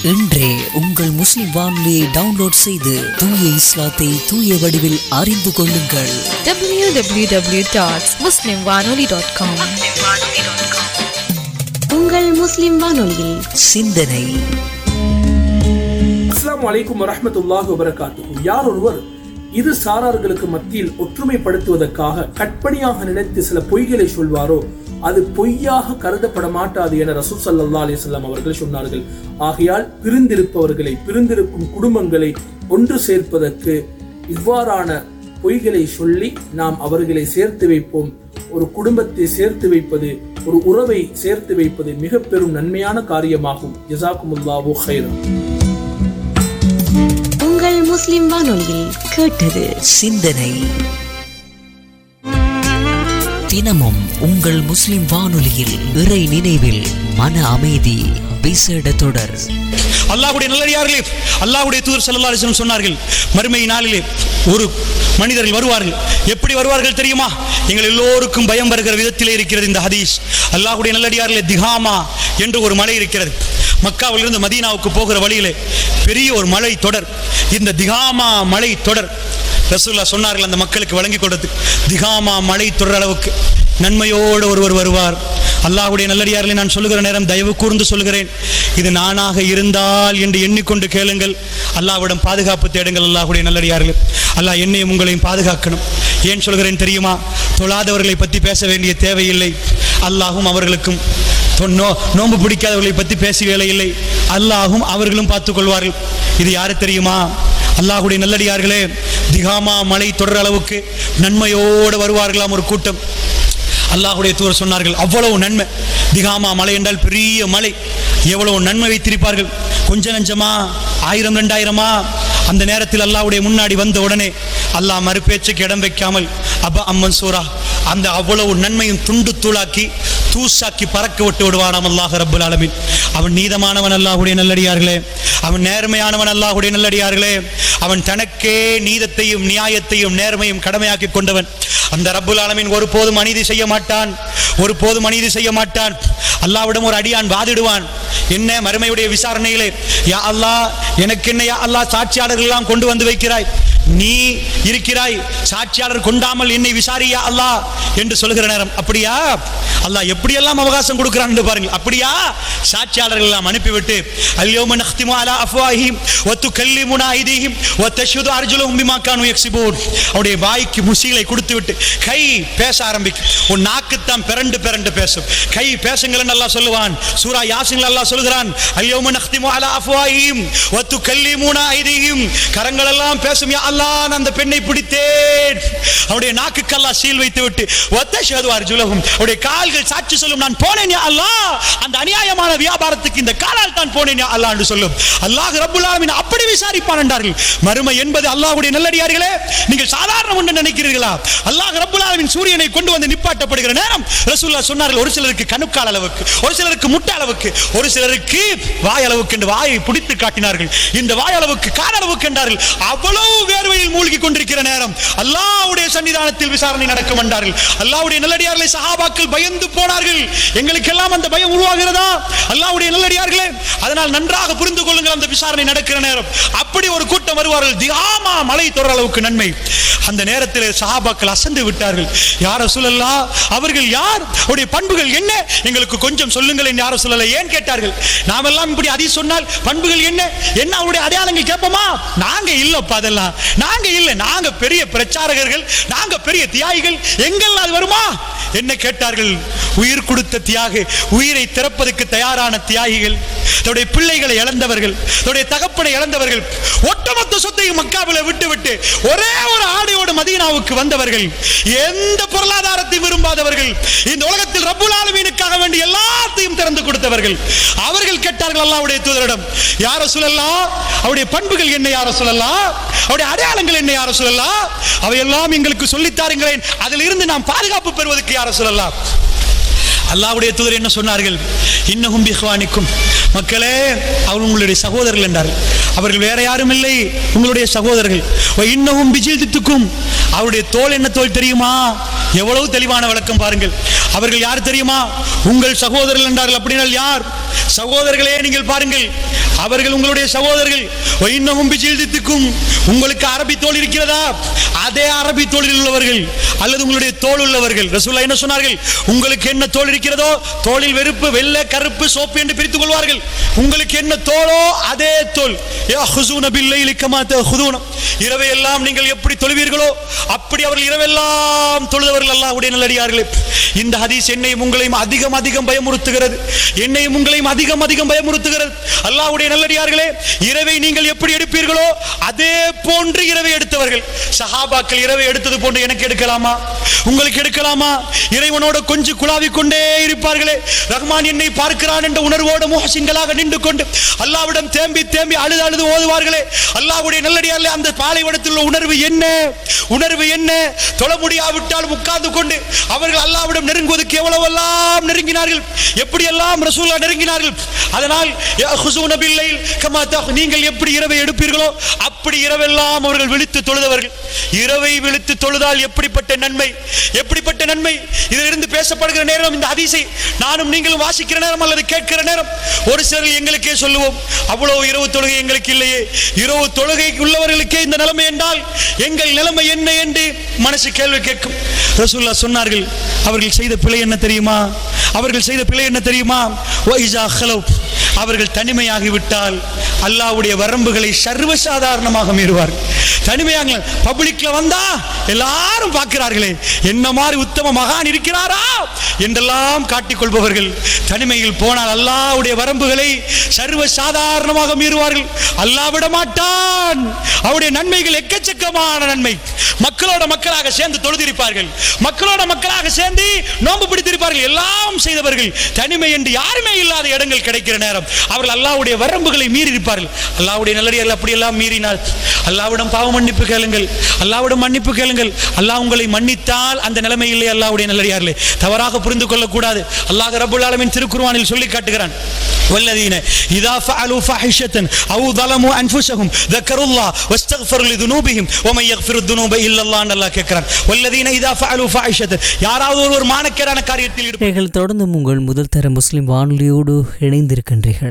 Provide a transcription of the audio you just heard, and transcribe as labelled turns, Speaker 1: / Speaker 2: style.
Speaker 1: இன்றே உங்கள் முஸ்லிம் வானொலியை டவுன்லோட் செய்து தூய இஸ்லாத்தை தூய வடிவில் அறிந்து கொள்ளுங்கள்
Speaker 2: www.muslimwanoli.com
Speaker 3: உங்கள் முஸ்லிம் வானொலியில்
Speaker 1: சிந்தனை
Speaker 4: அஸ்ஸலாமு அலைக்கும் வரஹ்மத்துல்லாஹி வபரகாத்துஹு யார் ஒருவர் இரு சாரார்களுக்கு மத்தியில் ஒற்றுமைப்படுத்துவதற்காக கற்பனையாக நினைத்து சில பொய்களை சொல்வாரோ அது பொய்யாக கருதப்பட மாட்டாது என ரசூல் ஸல்லல்லாஹு அலைஹி வஸல்லம் அவர்கள் சொன்னார்கள் ஆகையால் பிரிந்திருப்பவர்களை பிரிந்திருக்கும் குடும்பங்களை ஒன்று சேர்ப்பதற்கு இவ்வாறான பொய்களை சொல்லி நாம் அவர்களை சேர்த்து வைப்போம் ஒரு குடும்பத்தை சேர்த்து வைப்பது ஒரு உறவை சேர்த்து வைப்பது மிக பெரும் நன்மையான காரியமாகும் ஜஸாக்குமுல்லாஹு ஹைரா
Speaker 3: உங்கள் முஸ்லிம் வானொலியில் கேட்டது
Speaker 1: சிந்தனை தினமும் உங்கள் முஸ்லிம் வானொலியில் இறை நினைவில் மன அமைதி விசேட தொடர்
Speaker 5: அல்லாஹ்வுடைய நல்லடியார்களே அல்லாஹ்வுடைய தூதர் ஸல்லல்லாஹு அலைஹி வஸல்லம் சொன்னார்கள் மறுமை நாளிலே ஒரு மனிதர்கள் வருவார்கள் எப்படி வருவார்கள் தெரியுமா எங்கள் எல்லோருக்கும் பயம் வருகிற விதத்திலே இருக்கிறது இந்த ஹதீஸ் அல்லாஹ்வுடைய நல்லடியார்களே திகாமா என்று ஒரு மலை இருக்கிறது மக்காவிலிருந்து மதீனாவுக்கு போகிற வழியிலே பெரிய ஒரு மலை தொடர் இந்த திகாமா மலை தொடர் ரசூல்லா சொன்னார்கள் அந்த மக்களுக்கு வழங்கி கொடுத்து திகாமா மலை தொடர் அளவுக்கு நன்மையோடு ஒருவர் வருவார் அல்லாஹ்வுடைய நல்லடியார்களை நான் சொல்லுகிற நேரம் தயவு கூர்ந்து சொல்கிறேன் இது நானாக இருந்தால் என்று எண்ணிக்கொண்டு கேளுங்கள் அல்லாஹ்விடம் பாதுகாப்பு தேடுங்கள் அல்லாஹ்வுடைய நல்லடியார்கள் அல்லாஹ் என்னையும் உங்களையும் பாதுகாக்கணும் ஏன் சொல்கிறேன் தெரியுமா தொழாதவர்களை பற்றி பேச வேண்டிய தேவையில்லை அல்லாஹும் அவர்களுக்கும் தொ- நோ நோன்பு பிடிக்காதவர்களை பற்றி பேசி வேலை இல்லை அல்லாஹும் அவர்களும் பார்த்துக் கொள்வார்கள் இது யாரு தெரியுமா அல்லாஹ்வுடைய நல்லடியார்களே திகாமா மலை தொடர் அளவுக்கு நன்மையோடு வருவார்களாம் ஒரு கூட்டம் அல்லாஹ்வுடைய தூர் சொன்னார்கள் அவ்வளவு நன்மை திகாமா மலை என்றால் பெரிய மலை எவ்வளவு நன்மை வைத்திருப்பார்கள் கொஞ்ச நஞ்சமா ஆயிரம் ரெண்டாயிரமா அந்த நேரத்தில் அல்லாஹ்வுடைய முன்னாடி வந்த உடனே அல்லாஹ் மறுபேச்சுக்கு இடம் வைக்காமல் அப அம்மன் சூரா அந்த அவ்வளவு நன்மையும் துண்டு தூளாக்கி தூசாக்கி பறக்க விட்டு விடுவானாம் அல்லாஹ் ரப்புல் ஆலமீன் அவன் நீதமானவன் அல்லாஹ்வுடைய நல்லடியார்களே அவன் நேர்மையானவன் அல்லாஹ்வுடைய நல்லடியார்களே அவன் தனக்கே நீதத்தையும் நியாயத்தையும் நேர்மையும் கடமையாக்கி கொண்டவன் அந்த ரப்புல் ஆலமீன் ஒருபோதும் அநீதி செய்ய மாட்டான் ஒருபோதும் அநீதி செய்ய மாட்டான் அல்லாவிடம் ஒரு அடியான் வாதிடுவான் என்ன மறுமையுடைய விசாரணையிலே யா அல்லாஹ் எனக்கு என்ன யா அல்லாஹ் சாட்சியாளர்கள் எல்லாம் கொண்டு வந்து வைக்கிறாய் நீ இருக்கிறாய் சாட்சியாளர் கொண்டாமல் என்னை விசாரியா அல்லாஹ் என்று சொல்லுகிற நேரம் அப்படியா அல்லாஹ் எப்படியெல்லாம் அவகாசம் கொடுக்கிறான்னு பாருங்க அப்படியா சாட்சியாளர்கள் எல்லாம் அனுப்பிவிட்டு அல்யோம நஹ்திமு அலா அஃப்வாஹிம் வ துகல்லிமுனா ஐதீஹிம் வ தஷ்ஹது அர்ஜுலுஹும் பிமா கானு யக்ஸிபூன் அவருடைய வாய்க்கு முசீலை கொடுத்து விட்டு கை பேச ஆரம்பிக்கும் உன் நாக்குத்தான் பிறண்டு பிறண்டு பேசும் கை பேசுங்கள் அல்லாஹ் சொல்லுவான் சூரா யாசின் அல்லாஹ் சொல்கிறான் அல்யோம நஹ்திமு அலா அஃப்வாஹிம் வ துகல்லிமுனா ஐதீஹிம் கரங்கள் எல்லாம் பேசும் யா அல்லாஹ் நான் அந்த பெண்ணை பிடித்தேன் அவருடைய நாக்குக்கு அல்லாஹ் சீல் வைத்து விட்டு ஒத்தஷது அர்ஜுலகும் அவருடைய கால்கள் சாட்சி சொல்லும் நான் போனேன் யா அல்லாஹ் அந்த அநியாயமான வியாபாரத்துக்கு இந்த காலால் தான் போனேன் யா அல்லாஹ் என்று சொல்லும் அல்லாஹ் ரப்புல் ஆலமீன் அப்படி விசாரிப்பான் என்றார்கள் மறுமை என்பது அல்லாஹ்வுடைய நல்லடியார்களே நீங்கள் சாதாரணம் என்று நினைக்கிறீர்களா அல்லாஹ் ரப்புல் ஆலமீன் சூரியனை கொண்டு வந்து நிப்பாட்டப்படுகிற நேரம் ரசூலுல்லாஹ் சொன்னார்கள் ஒரு சிலருக்கு கணுக்கால் அளவுக்கு ஒரு சிலருக்கு முட்டை அளவுக்கு ஒரு சிலருக்கு வாய் அளவுக்கு என்று வாயை பிடித்து காட்டினார்கள் இந்த வாய் அளவுக்கு கால் அளவுக்கு என்றார்கள் அவ்வளவு வேர்வையில் மூழ்கி கொண்டிருக்கிற நேரம் அல்லாஹ்வுடைய சன்னிதானத்தில் விசாரணை நடக்கும் என்றார்கள் அல்லாஹ்வுடைய நல்லடியார்களை சஹாபாக்கள் பயந்து போனார்கள் எங்களுக்கெல்லாம் அந்த பயம் உருவாகிறதா அல்லாஹ்வுடைய நல்லடியார்களே அதனால் நன்றாக புரிந்து கொள்ளுங்கள் அந்த விசாரணை நடக்கிற நேரம் அப்படி ஒரு கூட்டம் வருவார்கள் தியாமா மலை தொடர் அளவுக்கு நன்மை அந்த நேரத்தில் சஹாபாக்கள் அசந்து விட்டார்கள் யார சொல்லலாம் அவர்கள் யார் அவருடைய பண்புகள் என்ன எங்களுக்கு கொஞ்சம் சொல்லுங்கள் யார சொல்லல ஏன் கேட்டார்கள் நாமெல்லாம் இப்படி அதி சொன்னால் பண்புகள் என்ன என்ன அவருடைய அடையாளங்கள் கேட்போமா நாங்க இல்லப்பா அதெல்லாம் நாங்க இல்ல நாங்க பெரிய பிரச்சாரகர்கள் நாங்க பெரிய தியாகிகள் எங்கெல்லாம் அது வருமா என்ன கேட்டார்கள் உயிர் கொடுத்த தியாக உயிரை திறப்பதற்கு தயாரான தியாகிகள் தன்னுடைய பிள்ளைகளை இழந்தவர்கள் தன்னுடைய தகப்பனை இழந்தவர்கள் ஒட்டுமொத்த சொத்தையும் மக்காவில் விட்டு விட்டு ஒரே ஒரு ஆடையோடு மதீனாவுக்கு வந்தவர்கள் எந்த பொருளாதாரத்தையும் விரும்பாதவர்கள் இந்த உலகத்தில் ரப்புல் ஆலமீனுக்காக வேண்டி எல்லாத்தையும் திறந்து கொடுத்தவர்கள் அவர்கள் கேட்டார்கள் அல்லாஹ்வுடைய தூதரிடம் யார சொல்லலாம் அவருடைய பண்புகள் என்ன யார சொல்லலாம் அவருடைய அடையாளங்கள் என்ன யார சொல்லலாம் அவையெல்லாம் எங்களுக்கு சொல்லித்தாருங்களேன் அதில் இருந்து நாம் பாதுகாப்பு பெறுவதற்கு யார சொல்லலாம் அல்லாஹ்வுடைய தூதர் என்ன சொன்னார்கள் இன்னஹும் பிஹ்வானிக்கும் மக்களே அவர் உங்களுடைய சகோதரர்கள் என்றார்கள் அவர்கள் வேற யாரும் இல்லை உங்களுடைய சகோதரர்கள் வ இன்னஹும் பிஜில்தித்துக்கும் அவருடைய தோல் என்ன தோல் தெரியுமா எவ்வளவு தெளிவான விளக்கம் பாருங்கள் அவர்கள் யார் தெரியுமா உங்கள் சகோதரர்கள் என்றார்கள் அப்படினால் யார் சகோதரர்களே நீங்கள் பாருங்கள் அவர்கள் உங்களுடைய சகோதரர்கள் இன்னமும் பிஜில்தித்துக்கும் உங்களுக்கு அரபி தோல் இருக்கிறதா அதே அரபி தோளில் உள்ளவர்கள் அல்லது உங்களுடைய தோல் உள்ளவர்கள் ரசூல்லா என்ன சொன்னார்கள் உங்களுக்கு என்ன தோல் இருக்கிறதோ தோளில் வெறுப்பு வெள்ளை கருப்பு சோப்பு என்று பிரித்துக் கொள்வார்கள் உங்களுக்கு என்ன தோலோ அதே தோல் யஹ்ஸூன பில்லைலி கமா தஹுதூன இரவை எல்லாம் நீங்கள் எப்படி தொழுவீர்களோ அப்படி அவர்கள் இரவெல்லாம் தொழுதவர்கள் அல்லாஹ்வுடைய நல்லடியார்களே இந்த ஹதீஸ் என்னையும் உங்களையும் அதிகம் அதிகம் பயமுறுத்துகிறது என்னையும் உங்களையும் அதிகம் அதிகம் பயமுறுத்துகிறது அல்லாஹ்வுடைய நல்லடியார்களே இரவை நீங்கள் எப்படி எடுப்பீர்களோ அதே போன்று இரவை எடுத்தவர்கள் சஹாபாக்கள் இரவை எடுத்தது போன்று எனக்கு எடுக்கலாமா உங்களுக்கு எடுக்கலாமா இறைவனோட கொஞ்சம் குழாவிக் கொண்டே இருப்பார்களே ரஹ்மான் என்னை பார்க்கிறான் என்ற உணர்வோடு முகசிங்களாக நின்று கொண்டு அல்லாவிடம் தேம்பி தேம்பி அழுது அழுது ஓதுவார்களே அல்லாஹ்வுடைய நல்லடியார்களே அந்த பாலைவனத்தில் உள்ள உணர்வு என்ன உணர்வு என்ன தொழ முடியாவிட்டால் உட்கார்ந்து கொண்டு அவர்கள் அல்லாவிடம் நெருங்குவதற்கு எவ்வளவெல்லாம் நெருங்கினார்கள் எப்படியெல்லாம் ரசூலா நெருங்கினார்கள் அதனால் யஹ்ஸூன பில்லைல் கமா தஹ் நீங்கள் எப்படி இரவை எடுப்பீர்களோ அப்படி இரவெல்லாம் அவர்கள் விழித்து தொழுதவர்கள் இரவை விழித்து தொழுதால் எப்படிப்பட்ட நன்மை எப்படிப்பட்ட நன்மை இதிலிருந்து பேசப்படுகிற நேரம் இந்த ஹதீஸை நானும் நீங்களும் வாசிக்கிற நேரம் அல்லது கேட்கிற நேரம் ஒரு சிலர் எங்களுக்கே சொல்லுவோம் அவ்வளவு இரவு தொழுகை எங்களுக்கு இல்லையே இரவு தொழுகை உள்ளவர்களுக்கே இந்த நிலைமை என்றால் எங்கள் நிலைமை என்ன என்று மனசு கேள்வி கேட்கும் ரசூல்லா சொன்னார்கள் அவர்கள் செய்த பிழை என்ன தெரியுமா அவர்கள் செய்த பிழை என்ன தெரியுமா வைஸா ஹலவ் அவர்கள் தனிமையாகிவிட்டால் அல்லாஹ்வுடைய வரம்புகளை சர்வசாதாரணமாக மீறுவார்கள் தனிமையாக பப்ளிக்ல வந்தா எல்லாரும் பார்க்கிறார்களே என்ன மாதிரி உத்தம மகான் இருக்கிறாரா என்றெல்லாம் காட்டிக் கொள்பவர்கள் தனிமையில் போனால் அல்லாஹ்வுடைய வரம்புகளை சர்வ சாதாரணமாக மீறுவார்கள் அல்லாஹ் விட மாட்டான் அவருடைய நன்மைகள் எக்கச்சக்கமான நன்மை மக்களோட மக்களாக சேர்ந்து தொழுதிருப்பார்கள் மக்களோட மக்களாக சேர்ந்து நோன்பு பிடித்திருப்பார்கள் எல்லாம் செய்தவர்கள் தனிமை என்று யாருமே இல்லாத இடங்கள் கிடைக்கிற நேரம் அவர்கள் அல்லாஹ்வுடைய வரம்புகளை மீறி இருப்பார்கள் அல்லாஹ்வுடைய நல்லடியார்கள் அப்படியெல்லாம் மீறினால் அல்லாஹ்விடம் பாவ மன்னிப்பு கேளுங்கள் அல்லாஹ்விடம் மன்னிப்பு கேளுங்கள் அல்லாஹ் உங்களை மன்னித்தால் அந்த நிலைமையிலே அல்லாஹ்வுடைய நல்லடியார்களே தவறாக புரிந்து கொள்ளக்கூடாது அல்லாஹ் ரப்புல் ஆலமீன் திருக்குர்ஆனில் சொல்லி காட்டுகிறான் والذين إذا فعلوا فاحشة أو ظلموا أنفسهم ذكروا الله واستغفروا لذنوبهم ومن يغفر الذنوب إلا الله أن الله கேட்கிறான் والذين إذا فعلوا فاحشة யாராவது ஒருவர் மானக்கேடான காரியத்தில் ஈடுபட்டு
Speaker 1: நீங்கள் தொடர்ந்து உங்கள் முதல் தர முஸ்லிம் வானொலியோடு இணைந்திருக்கின்றீர்கள்